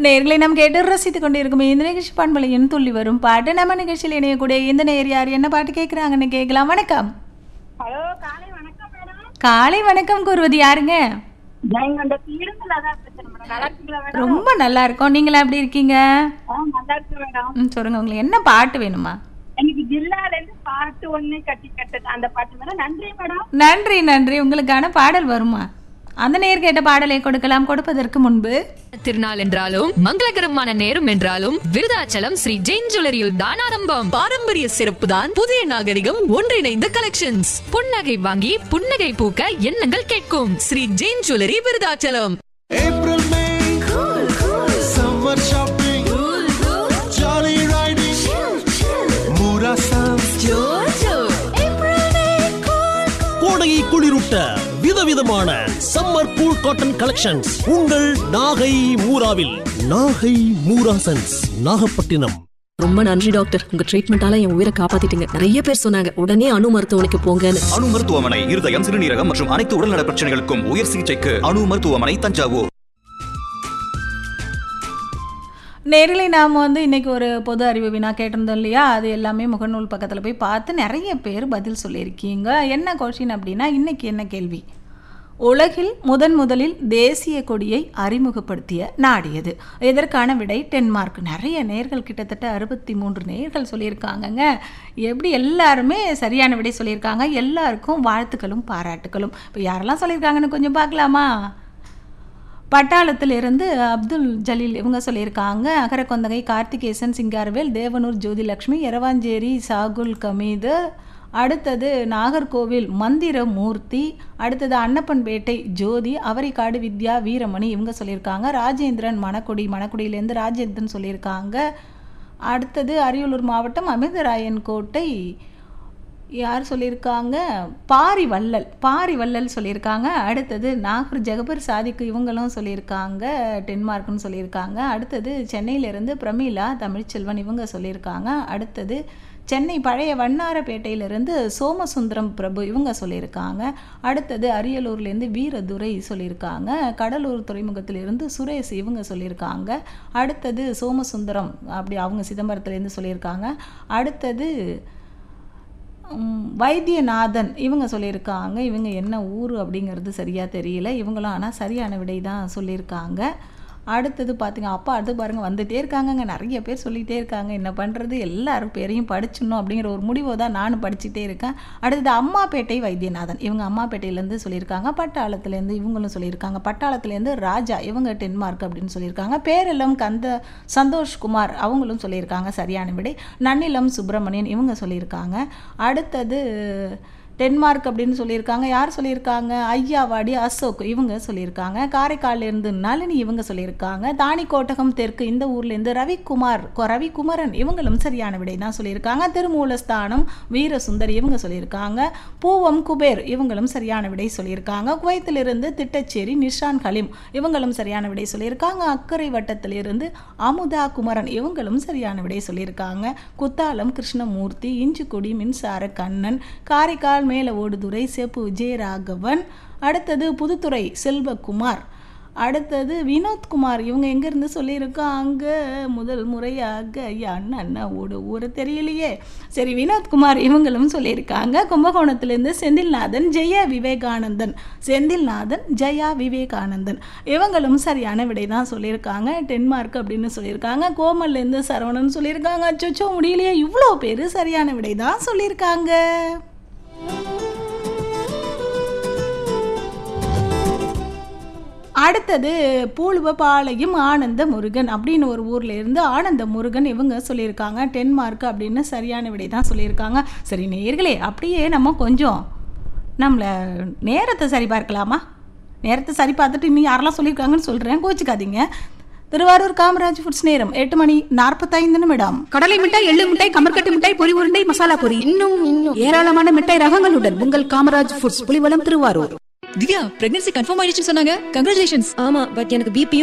நேர்களை நாம் கேட்டு ரசித்துக் கொண்டிருக்கும் இந்த நிகழ்ச்சி பண்பலையின் துள்ளி வரும் பாட்டு நம்ம நிகழ்ச்சியில் இணையக்கூடிய இந்த நேர் யார் என்ன பாட்டு கேட்குறாங்கன்னு கேட்கலாம் வணக்கம் ஹலோ காலை வணக்கம் மேடம் காலை வணக்கம் கூறுவது யாருங்க நாங்க அந்த இருந்துல தான் பேசுறேன் மேடம் நல்லா இருக்கீங்களா மேடம் ரொம்ப நல்லா இருக்கோம் நீங்களா எப்படி இருக்கீங்க ஆ நல்லா இருக்கு மேடம் ம் சொல்லுங்க உங்களுக்கு என்ன பாட்டு வேணுமா எனக்கு ஜில்லால இருந்து பாட்டு ஒண்ணு கட்டி கட்டது அந்த பாட்டு மேடம் நன்றி மேடம் நன்றி நன்றி உங்களுக்கான பாடல் வருமா அந்த நேர் கேட்ட பாடலை கொடுக்கலாம் கொடுப்பதற்கு முன்பு திருநாள் என்றாலும் மங்களகரமான நேரம் என்றாலும் விருதாச்சலம் ஸ்ரீ ஜெயின் ஜுவல்லரியில் தான் ஆரம்பம் பாரம்பரிய சிறப்பு தான் புதிய நாகரிகம் ஒன்றிணைந்த கலெக்ஷன்ஸ் புன்னகை வாங்கி புன்னகை பூக்க எண்ணங்கள் கேட்கும் Shri Jain jewellery Virudhachalam April, May, cool, cool. Summer shopping, cool, cool. Jolly riding, chill, chill. Mura sounds, கோடையை குளிரூட்ட விதவிதமான சம்மர் கூல் காட்டன் கலெக்ஷன்ஸ் உங்கள் நாகை மூராவில் நாகை மூரா சென்ஸ் நாகப்பட்டினம் ரொம்ப நன்றி டாக்டர் உங்க ட்ரீட்மெண்டால என் உயிரை காப்பாத்திட்டீங்க நிறைய பேர் சொன்னாங்க உடனே அணு மருத்துவமனைக்கு போங்கன்னு அணு மருத்துவமனை இருதயம் சிறுநீரகம் மற்றும் அனைத்து உடல்நல பிரச்சனைகளுக்கும் உயர் சிகிச்சைக்கு அணு மருத்துவமனை தஞ்சாவூர் நேரிலே நாம் வந்து இன்னைக்கு ஒரு பொது அறிவு வினா கேட்டிருந்தோம் இல்லையா அது எல்லாமே முகநூல் பக்கத்தில் போய் பார்த்து நிறைய பேர் பதில் சொல்லியிருக்கீங்க என்ன கொஷின் அப்படின்னா இன்னைக்கு என்ன கேள்வி உலகில் முதன் முதலில் தேசிய கொடியை அறிமுகப்படுத்திய நாடியது இதற்கான விடை டென்மார்க் நிறைய நேர்கள் கிட்டத்தட்ட அறுபத்தி மூன்று நேர்கள் சொல்லியிருக்காங்கங்க எப்படி எல்லாருமே சரியான விடை சொல்லியிருக்காங்க எல்லாருக்கும் வாழ்த்துக்களும் பாராட்டுகளும் இப்போ யாரெல்லாம் சொல்லியிருக்காங்கன்னு கொஞ்சம் பார்க்கலாமா பட்டாளத்திலிருந்து அப்துல் ஜலீல் இவங்க சொல்லியிருக்காங்க அகரக்கொந்தகை கார்த்திகேசன் சிங்காரவேல் தேவனூர் ஜோதிலக்ஷ்மி எரவாஞ்சேரி சாகுல் கமீது அடுத்தது நாகர்கோவில் மந்திர மூர்த்தி அடுத்தது அன்னப்பன்பேட்டை ஜோதி அவரிக்காடு வித்யா வீரமணி இவங்க சொல்லியிருக்காங்க ராஜேந்திரன் மணக்குடி மணக்குடியிலேருந்து ராஜேந்திரன் சொல்லியிருக்காங்க அடுத்தது அரியலூர் மாவட்டம் அமிர்தராயன் கோட்டை யார் சொல்லியிருக்காங்க பாரி வள்ளல் பாரி வள்ளல் சொல்லியிருக்காங்க அடுத்தது நாகூர் ஜெகபர் சாதிக்கு இவங்களும் சொல்லியிருக்காங்க டென்மார்க்னு சொல்லியிருக்காங்க அடுத்தது சென்னையிலேருந்து பிரமீளா தமிழ்ச்செல்வன் இவங்க சொல்லியிருக்காங்க அடுத்தது சென்னை பழைய வண்ணாரப்பேட்டையிலிருந்து சோமசுந்தரம் பிரபு இவங்க சொல்லியிருக்காங்க அடுத்தது அரியலூர்லேருந்து வீரதுரை சொல்லியிருக்காங்க கடலூர் துறைமுகத்திலிருந்து சுரேஷ் இவங்க சொல்லியிருக்காங்க அடுத்தது சோமசுந்தரம் அப்படி அவங்க சிதம்பரத்துலேருந்து சொல்லியிருக்காங்க அடுத்தது ம், வைத்தியநாதன் இவங்க சொல்லியிருக்காங்க இவங்க என்ன ஊர் அப்படிங்கிறது சரியாக தெரியல இவங்களும் ஆனால் சரியான விடை தான் சொல்லியிருக்காங்க அடுத்தது பார்த்தீங்க அப்பா அடுத்து பாருங்கள் வந்துட்டே இருக்காங்கங்க நிறைய பேர் சொல்லிகிட்டே இருக்காங்க என்ன பண்ணுறது எல்லாரும் பேரையும் படிச்சிடணும் அப்படிங்கிற ஒரு முடிவை தான் நானும் படிச்சுட்டே இருக்கேன் அடுத்தது அம்மாப்பேட்டை வைத்தியநாதன் இவங்க அம்மாப்பேட்டையிலேருந்து சொல்லியிருக்காங்க பட்டாளத்துலேருந்து இவங்களும் சொல்லியிருக்காங்க பட்டாளத்துலேருந்து ராஜா இவங்க டென்மார்க் அப்படின்னு சொல்லியிருக்காங்க பேரெல்லாம் கந்த சந்தோஷ்குமார் அவங்களும் சொல்லியிருக்காங்க சரியான விடை நன்னிலம் சுப்பிரமணியன் இவங்க சொல்லியிருக்காங்க அடுத்தது டென்மார்க் அப்படின்னு சொல்லியிருக்காங்க யார் சொல்லியிருக்காங்க ஐயாவாடி அசோக் இவங்க சொல்லியிருக்காங்க காரைக்கால்லேருந்து நளினி இவங்க சொல்லியிருக்காங்க தாணிக்கோட்டகம் தெற்கு இந்த ஊர்லேருந்து ரவிக்குமார் கொ- ரவிக்குமரன் இவங்களும் சரியான விடை தான் சொல்லியிருக்காங்க திருமூலஸ்தானம் வீரசுந்தர் இவங்க சொல்லியிருக்காங்க பூவம் குபேர் இவங்களும் சரியான விடை சொல்லியிருக்காங்க குவைத்திலிருந்து திட்டச்சேரி நிஷான் ஹலீம் இவங்களும் சரியான விடை சொல்லியிருக்காங்க அக்கரை வட்டத்திலிருந்து அமுதா குமரன் இவங்களும் சரியான விடை சொல்லியிருக்காங்க குத்தாலம் கிருஷ்ணமூர்த்தி இஞ்சிக்குடி மின்சார கண்ணன் காரைக்கால் மேல ஓடுதுறை செப்பு விஜயராகவன் அடுத்தது புதுத்துறை செல்வகுமார் அடுத்தது வினோத்குமார் இவங்க எங்கேருந்து சொல்லியிருக்காங்க முதல் முறையாக ஐயா அண்ணா அண்ணா ஓடு ஊரை தெரியலையே சரி வினோத்குமார் இவங்களும் சொல்லியிருக்காங்க கும்பகோணத்துலேருந்து செந்தில்நாதன் ஜெயா விவேகானந்தன் செந்தில்நாதன் ஜெயா விவேகானந்தன் இவங்களும் சரியான விடை தான் சொல்லியிருக்காங்க டென்மார்க் அப்படின்னு சொல்லியிருக்காங்க கோமல்லேருந்து சரவணன் சொல்லியிருக்காங்க அச்சோ முடியலையே இவ்வளோ பேர் சரியான விடை தான் சொல்லியிருக்காங்க அடுத்தது பூலுவபாளையம் ஆனந்த முருகன் அப்படின்னு ஒரு ஊர்ல இருந்து ஆனந்த முருகன் இவங்க சொல்லியிருக்காங்க டென்மார்க் அப்படின்னு சரியான விடை தான் சொல்லியிருக்காங்க சரி நேர்களே அப்படியே நம்ம கொஞ்சம் நம்மளை நேரத்தை சரி பார்க்கலாமா நேரத்தை சரி பார்த்துட்டு இன்னும் யாரெல்லாம் சொல்லியிருக்காங்கன்னு சொல்கிறேன் கோச்சிக்காதீங்க திருவாரூர் காமராஜ் ஃபுட்ஸ் நேரம் எட்டு மணி நாற்பத்தைந்து நிமிடம் கடலை மிட்டாய் எள்ளு மிட்டாய் கமர்கட்டு மிட்டாய் பொரி உருண்டை மசாலா பொரி இன்னும் இன்னும் ஏராளமான மிட்டாய் ரகங்களுடன் உங்கள் Kamaraj foods Pulivalam Thiruvarur Divya pregnancy confirm ஆயிடுச்சுன்னு சொன்னாங்க கங்க்ராச்சுலேஷன்ஸ் ஆமா பட் எனக்கு பிபி